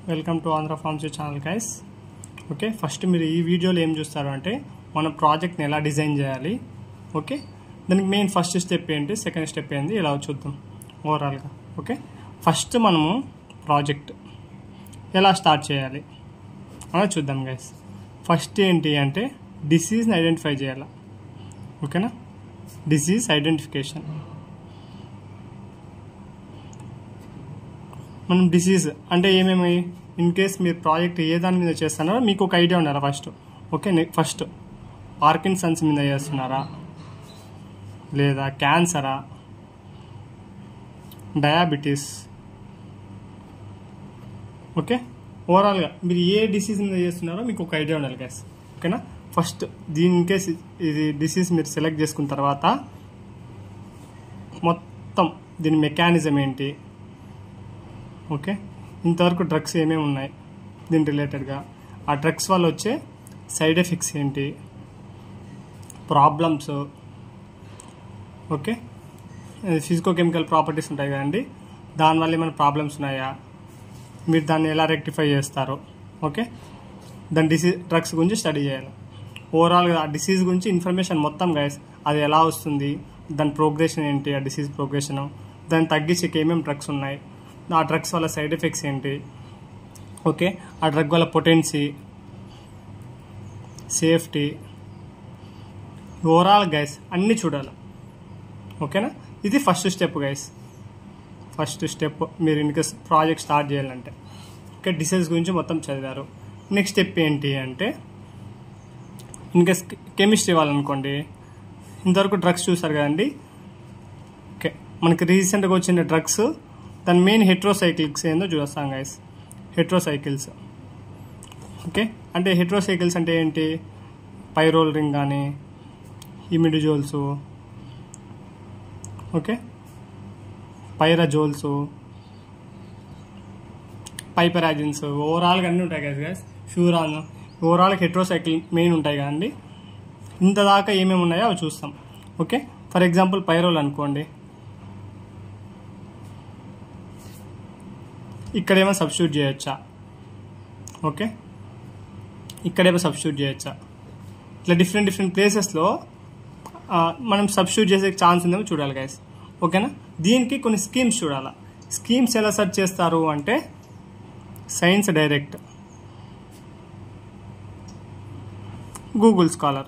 welcome to Andhra farms channel guys okay first మీరు ఈ వీడియోలో ఏం చూస్తారు అంటే మన ప్రాజెక్ట్ని ఎలా డిజైన్ చేయాలి ఓకే దానికి మెయిన్ ఫస్ట్ స్టెప్ ఏంటి సెకండ్ స్టెప్ ఏంటి ఇలా చూద్దాం ఓవరాల్గా ఓకే ఫస్ట్ మనము ప్రాజెక్ట్ ఎలా స్టార్ట్ చేయాలి అలా చూద్దాం గైస్ ఫస్ట్ ఏంటి అంటే డిసీజ్ని ఐడెంటిఫై చేయాలి ఓకేనా డిసీజ్ ఐడెంటిఫికేషన్ మనం డిసీజ్ అంటే ఏమేమి ఇన్ కేస్ మీరు ప్రాజెక్ట్ ఏ దాని మీద చేస్తున్నారో మీకు ఒక ఐడియా ఉండాలి ఫస్ట్ ఓకే ఫస్ట్ పార్కిన్సన్స్ మీద చేస్తున్నారా లేదా క్యాన్సరా డయాబెటీస్ ఓకే ఓవరాల్గా మీరు ఏ డిసీజ్ మీద చేస్తున్నారో మీకు ఒక ఐడియా ఉండాలి గ్యాస్ ఓకేనా ఫస్ట్ దీని ఇన్ కేస్ ఇది డిసీజ్ మీరు సెలెక్ట్ చేసుకున్న తర్వాత మొత్తం దీని మెకానిజం ఏంటి ఓకే ఇంతవరకు డ్రగ్స్ ఏమేమి ఉన్నాయి దీని రిలేటెడ్గా ఆ డ్రగ్స్ వల్ల వచ్చే సైడ్ ఎఫెక్ట్స్ ఏంటి problems okay physico chemical properties ఉంటాయి కదండి దానివల్ల ఏమైనా ప్రాబ్లమ్స్ ఉన్నాయా మీరు దాన్ని ఎలా రెక్టిఫై చేస్తారు ఓకే దాని డిసీజ్ డ్రగ్స్ గురించి స్టడీ చేయాలి ఓవరాల్గా ఆ డిసీజ్ గురించి ఇన్ఫర్మేషన్ మొత్తం గైస్ అది ఎలా వస్తుంది దాని ప్రోగ్రెషన్ ఏంటి ఆ డిసీజ్ ప్రోగ్రెషన్ దాన్ని తగ్గించేకి ఏమేమి డ్రగ్స్ ఉన్నాయి ఆ డ్రగ్స్ వల్ల సైడ్ ఎఫెక్ట్స్ ఏంటి ఓకే ఆ డ్రగ్ వల్ల పొటెన్సీ సేఫ్టీ ఓవరాల్ గైస్ అన్నీ చూడాలి ఓకేనా ఇది first step guys first step మీరు ఇన్కేస్ ప్రాజెక్ట్ స్టార్ట్ చేయాలంటే ఓకే డిసీజ్ గురించి మొత్తం చదివారు నెక్స్ట్ స్టెప్ ఏంటి అంటే ఇన్కేస్ కెమిస్ట్రీ వాళ్ళనుకోండి ఇంతవరకు డ్రగ్స్ చూసారు కదండి ఓకే మనకి రీసెంట్గా వచ్చిన డ్రగ్స్ దాని మెయిన్ హెట్రోసైకిల్స్ ఏందో చూస్తాం గైస్ హెట్రోసైకిల్స్ ఓకే అంటే హెట్రోసైకిల్స్ అంటే ఏంటి పైరోల్ రింగ్ కానీ ఇమిడిజోల్స్ ఓకే పైరాజోల్స్ పైపరాజిన్స్ ఓవరాల్గా అన్నీ ఉంటాయి కదా గైస్ షూరాన్ ఓవరాల్గా హెట్రోసైకిల్ మెయిన్ ఉంటాయి కదండి ఇంత దాకా ఏమేమి ఉన్నాయో అవి చూస్తాం ఓకే ఫర్ ఎగ్జాంపుల్ పైరోల్ అనుకోండి ఇక్కడేమో సబ్స్టిట్యూట్ చేయొచ్చా ఓకే ఇక్కడేమో సబ్స్టిట్యూట్ చేయొచ్చా ఇట్లా డిఫరెంట్ డిఫరెంట్ ప్లేసెస్లో మనం సబ్స్టిట్యూట్ చేసే ఛాన్స్ ఉందేమో చూడాలి గైస్ ఓకేనా దీనికి కొన్ని స్కీమ్స్ చూడాలి స్కీమ్స్ ఎలా సెర్చ్ చేస్తారు అంటే సైన్స్ డైరెక్ట్ గూగుల్ స్కాలర్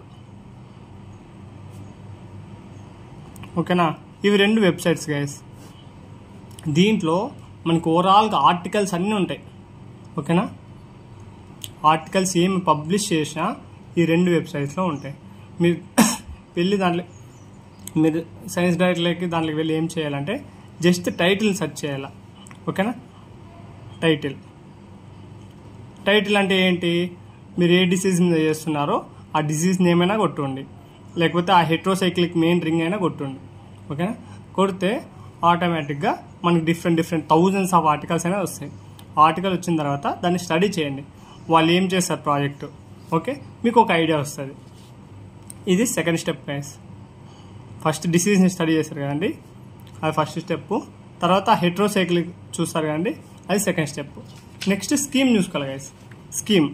ఓకేనా ఇవి రెండు వెబ్సైట్స్ గైస్ దీంట్లో మనకు ఓవరాల్గా ఆర్టికల్స్ అన్నీ ఉంటాయి ఓకేనా ఆర్టికల్స్ ఏమి పబ్లిష్ చేసినా ఈ రెండు వెబ్సైట్స్లో ఉంటాయి మీరు వెళ్ళి దాంట్లో మీరు సైన్స్ డైరెక్ట్లోకి దాంట్లోకి వెళ్ళి ఏం చేయాలంటే జస్ట్ టైటిల్ సెర్చ్ చేయాలి ఓకేనా టైటిల్ టైటిల్ అంటే ఏంటి మీరు ఏ డిసీజ్ మీద చేస్తున్నారో ఆ డిసీజ్ నేమ్ అయినా కొట్టుకోండి లేకపోతే ఆ హెట్రోసైక్లిక్ మెయిన్ రింగ్ అయినా కొట్టుండి ఓకేనా కొడితే ఆటోమేటిక్గా మనకి different different thousands of articles అయినా వస్తాయి ఆర్టికల్ వచ్చిన తర్వాత దాన్ని స్టడీ చేయండి వాళ్ళు ఏం చేస్తారు ప్రాజెక్టు ఓకే మీకు ఒక ఐడియా వస్తుంది ఇది సెకండ్ స్టెప్ గైస్ ఫస్ట్ డిసీజ్ని స్టడీ చేస్తారు కదండి అది ఫస్ట్ స్టెప్ తర్వాత హెట్రోసైక్లిక్ చూస్తారు కదండి అది సెకండ్ స్టెప్ నెక్స్ట్ స్కీమ్ చూసుకోవాలి గైస్ స్కీమ్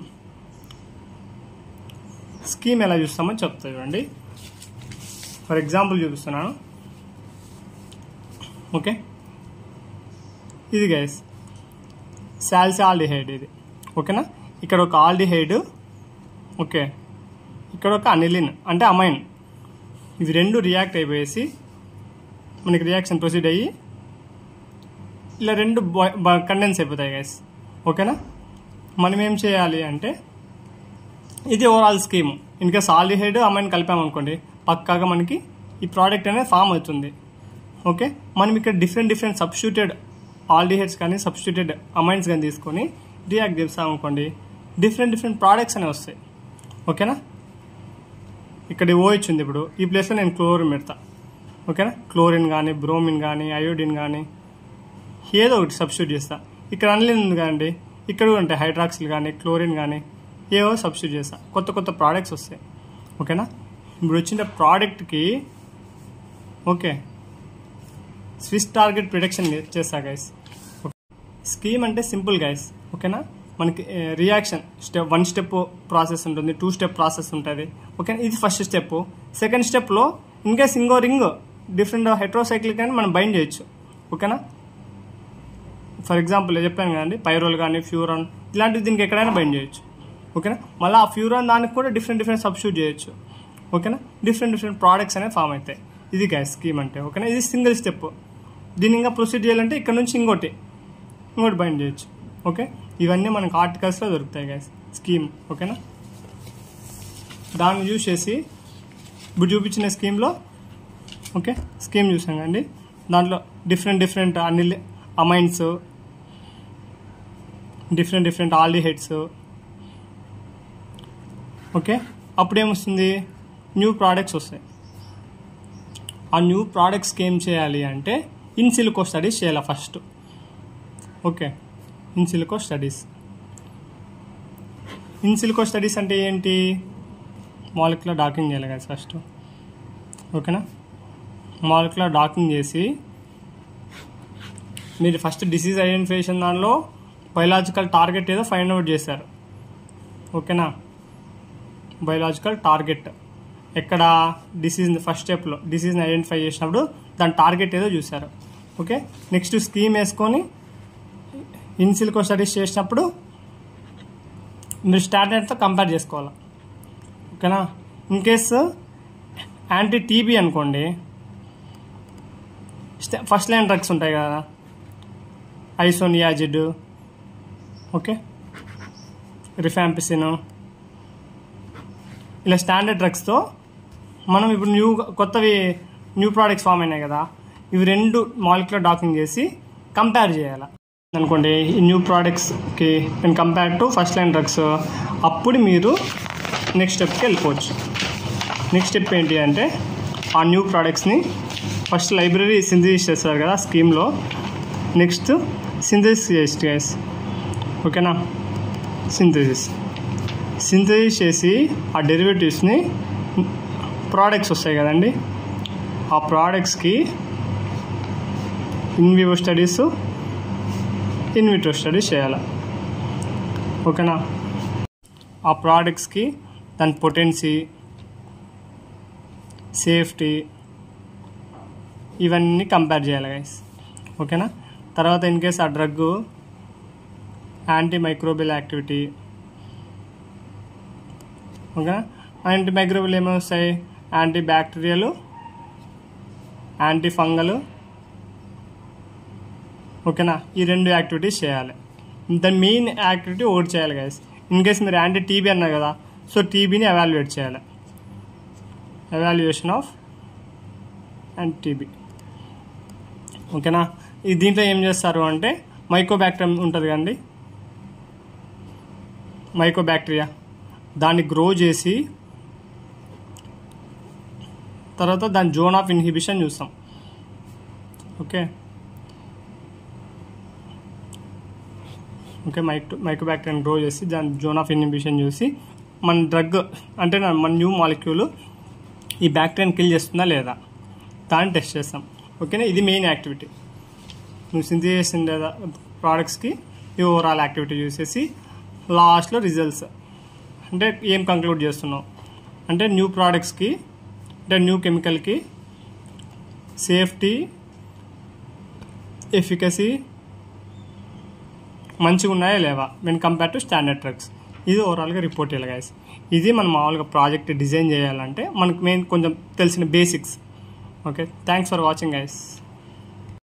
స్కీమ్ ఎలా చూస్తామో చెప్తా చూడండి ఫర్ ఎగ్జాంపుల్ చూపిస్తున్నాను ఓకే ఇది గైస్ సాల్సా ఆల్డిహైడ్ ఇది ఓకేనా ఇక్కడ ఒక ఆల్డిహైడ్ ఓకే ఇక్కడ ఒక అనిలిన్ అంటే అమైన్ ఇవి రెండు రియాక్ట్ అయిపోయేసి మనకి రియాక్షన్ ప్రొసీడ్ అయ్యి ఇలా రెండు కండెన్స్ అయిపోతాయి గైస్ ఓకేనా మనం ఏం చేయాలి అంటే ఇది overall scheme in case aldehyde amine కలిపామనుకోండి పక్కాగా మనకి ఈ ప్రోడక్ట్ అనేది ఫామ్ అవుతుంది ఓకే మనం ఇక్కడ డిఫరెంట్ డిఫరెంట్ సబ్స్టిట్యూటెడ్ ఆల్డిహైడ్స్ కానీ సబ్స్టిట్యూటెడ్ అమైన్స్ కానీ తీసుకొని రియాక్ట్ చేస్తామనుకోండి డిఫరెంట్ డిఫరెంట్ ప్రోడక్ట్స్ అనేవి వస్తాయి ఓకేనా ఇక్కడ ఓహెచ్ ఉంది ఇప్పుడు ఈ ప్లేస్లో నేను క్లోరిన్ పెడతా ఓకేనా క్లోరిన్ కానీ బ్రోమిన్ కానీ అయోడిన్ కానీ ఏదో ఒకటి సబ్స్టిట్యూట్ చేస్తా ఇక్కడ అన్లిన్ ఉంది కదండి ఇక్కడ కూడా ఉంటాయి హైడ్రాక్సిల్ కానీ క్లోరిన్ కానీ ఏవో సబ్స్టిట్యూట్ చేస్తా కొత్త కొత్త ప్రోడక్ట్స్ వస్తాయి ఓకేనా ఇప్పుడు వచ్చిన ప్రోడక్ట్కి ఓకే స్విస్ టార్గెట్ ప్రిడక్షన్ చేస్తా గైస్ స్కీమ్ అంటే సింపుల్ గైస్ ఓకేనా మనకి reaction step one step process ఉంటుంది టూ స్టెప్ ప్రాసెస్ ఉంటుంది ఓకే ఇది ఫస్ట్ స్టెప్ సెకండ్ స్టెప్లో ఇన్కేస్ ఇంకో రింగ్ డిఫరెంట్ హెట్రోసైక్లిక్ అని మనం బైండ్ చేయొచ్చు ఓకేనా ఫర్ ఎగ్జాంపుల్ చెప్పాను కదండి పైరోల్ కానీ ఫ్యూరాన్ ఇలాంటివి దీనికి ఎక్కడైనా బైండ్ చేయొచ్చు ఓకేనా మళ్ళీ ఆ ఫ్యూరాన్ దానికి కూడా డిఫరెంట్ డిఫరెంట్ సబ్స్టిట్యూట్ చేయొచ్చు ఓకేనా డిఫరెంట్ డిఫరెంట్ ప్రోడక్ట్స్ అనేవి ఫామ్ అవుతాయి ఇది గ్యాస్ స్కీమ్ అంటే ఓకేనా ఇది సింగిల్ స్టెప్ దీన్ని ఇంకా ప్రొసీడ్ చేయాలంటే ఇక్కడ నుంచి ఇంకోటి ఇంకోటి బైండ్ చేయొచ్చు ఓకే ఇవన్నీ మనకు ఆర్టికల్స్లో దొరుకుతాయి గ్యాస్ స్కీమ్ ఓకేనా దాన్ని యూజ్ చేసి ఇప్పుడు చూపించిన స్కీమ్లో ఓకే స్కీమ్ చూసాం కండి దాంట్లో డిఫరెంట్ డిఫరెంట్ అన్ని amines different different aldehydes okay అప్పుడేమొస్తుంది న్యూ ప్రోడక్ట్స్ వస్తాయి ఆ న్యూ ప్రోడక్ట్స్కి ఏం చేయాలి అంటే ఇన్ సిలికో స్టడీస్ చేయాలి first okay in silico studies in silico studies అంటే ఏంటి మాలిక్యులర్ డాకింగ్ చేయాలి కదా ఫస్ట్ ఓకేనా మాలిక్యులర్ డాకింగ్ చేసి మీరు ఫస్ట్ డిసీజ్ ఐడెంటిఫికేషన్ దానిలో బయలాజికల్ టార్గెట్ ఏదో ఫైండ్ అవుట్ చేశారు ఓకేనా బయలాజికల్ టార్గెట్ ఎక్కడ డిసీజ్ ఫస్ట్ స్టెప్లో డిసీజ్ని ఐడెంటిఫై చేసినప్పుడు దాని టార్గెట్ ఏదో చూశారు ఓకే నెక్స్ట్ స్కీమ్ వేసుకొని ఇన్సిల్కో స్టడీస్ చేసినప్పుడు మీరు స్టాండర్డ్తో కంపేర్ చేసుకోవాలి ఓకేనా ఇన్ కేస్ యాంటీ టీబీ అనుకోండి ఫస్ట్ లైన్ డ్రగ్స్ ఉంటాయి కదా ఐసోనియాజిడ్ ఓకే రిఫాంపిసిన్ ఇలా స్టాండర్డ్ డ్రగ్స్తో మనం ఇప్పుడు న్యూ కొత్తవి న్యూ ప్రోడక్ట్స్ ఫామ్ అయినాయి కదా ఇవి రెండు మాలిక్యులర్ డాకింగ్ చేసి కంపేర్ చేయాలి అనుకోండి ఈ న్యూ ప్రోడక్ట్స్కి and compare to first line drugs అప్పుడు మీరు నెక్స్ట్ స్టెప్కి వెళ్ళిపోవచ్చు నెక్స్ట్ స్టెప్ ఏంటి అంటే ఆ న్యూ ప్రోడక్ట్స్ని ఫస్ట్ లైబ్రరీ సింథసిస్ చేస్తారు కదా స్కీమ్లో నెక్స్ట్ సింథసిస్ చేసి గైస్ ఓకేనా సింథసిస్ సింథసిస్ చేసి ఆ డెరివేటివ్స్ని ప్రోడక్ట్స్ వస్తాయి కదండి ఆ ప్రోడక్ట్స్కి ఇన్వివో స్టడీస్ ఇన్విట్రో స్టడీస్ చేయాలి ఓకేనా ఆ ప్రోడక్ట్స్కి దాని పొటెన్సీ సేఫ్టీ ఇవన్నీ కంపేర్ చేయాలి గైస్ ఓకేనా తర్వాత ఇన్ కేస్ ఆ డ్రగ్ యాంటీ మైక్రోబియల్ యాక్టివిటీ ఓకేనా యాంటీ మైక్రోబియల్ ఏమేమి వస్తాయి యాంటీ బ్యాక్టీరియలు యాంటీ ఫంగల్ ఓకేనా ఈ రెండు యాక్టివిటీస్ చేయాలి దాని మెయిన్ యాక్టివిటీ ఒకటి చేయాలి గైస్ ఇన్ కేస్ మీరు యాంటీ టీబీ అన్నారు కదా సో టీబీని అవాల్యుయేట్ చేయాలి ఎవాల్యుయేషన్ ఆఫ్ అండ్ టీబీ ఓకేనా ఈ దీంట్లో ఏం చేస్తారు అంటే మైకోబ్యాక్టీరియం ఉంటుంది కదండి మైకోబ్యాక్టీరియా దాన్ని గ్రో చేసి తర్వాత దాని జోన్ ఆఫ్ ఇన్హిబిషన్ చూస్తాం okay okay micro mycobacterium grow చేసి దాని జోన్ ఆఫ్ ఇన్హిబిషన్ చూసి మన డ్రగ్ అంటే మన న్యూ మాలిక్యూల్ ఈ బ్యాక్టీరియాని కిల్ చేస్తుందా లేదా దాన్ని టెస్ట్ చేస్తాం ఓకేనా ఇది మెయిన్ యాక్టివిటీ నువ్వు సింథసిస్ చేసిన ప్రోడక్ట్స్కి ఈ ఓవరాల్ యాక్టివిటీ చూసేసి లాస్ట్లో రిజల్ట్స్ అంటే ఏం కంక్లూడ్ చేస్తున్నావు అంటే న్యూ ప్రోడక్ట్స్కి అంటే న్యూ కెమికల్కి సేఫ్టీ ఎఫికసీ మంచిగా ఉన్నాయా లేవా when compare to standard drugs ఇది ఓవరాల్గా రిపోర్ట్ చేయాలి గైస్ ఇది మనం మామూలుగా ప్రాజెక్ట్ డిజైన్ చేయాలంటే మనకు మెయిన్ కొంచెం తెలిసిన basics okay thanks for watching guys